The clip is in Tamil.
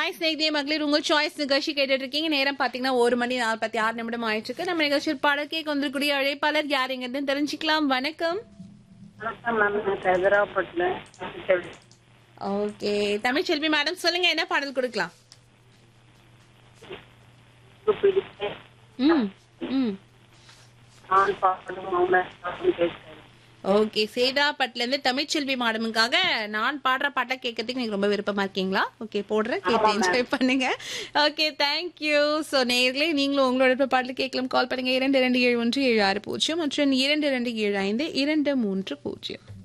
ஹாய் ஸ்நேகிதே மகளிர் உங்க சாய்ஸ் நிகழ்ச்சி கேட்டுட்டு இருக்கீங்க நேரம் பாத்தீங்கன்னா ஒரு மணி நாற்பத்தி ஆறு நிமிடம் ஆயிட்டு இருக்கு நம்ம நிகழ்ச்சியில் பாடல் கேட்க வந்திருக்கூடிய அழைப்பாளர் யாருங்கன்னு தெரிஞ்சுக்கலாம் வணக்கம் வணக்கம் மேம் நான் ஹைதராபாத்ல ஓகே தமிழ்ச்செல்வி மேடம் சொல்லுங்க என்ன பாடல் கொடுக்கலாம் பிடிச்ச ம் ம் நான் பாடும் மௌன கேட்கிறேன் ஓகே சேதாப்பட்ல இருந்து தமிழ்ச்செல்வி மேடமுக்காக நான் பாடுற பாட்டை கேட்கறதுக்கு நீங்க ரொம்ப விருப்பமா இருக்கீங்களா ஓகே போடுறேன் கேட்டு என்ஜாய் பண்ணுங்க ஓகே தேங்க்யூ ஸோ நேர்களே நீங்களும் உங்களோட விருப்ப பாடல் கேட்கலாம் கால் பண்ணுங்க இரண்டு இரண்டு ஏழு ஒன்று ஏழு ஆறு பூஜ்ஜியம் மற்றும் இரண்டு இரண்டு ஏழு ஐந்து இரண்டு மூன்று பூஜ்ஜியம்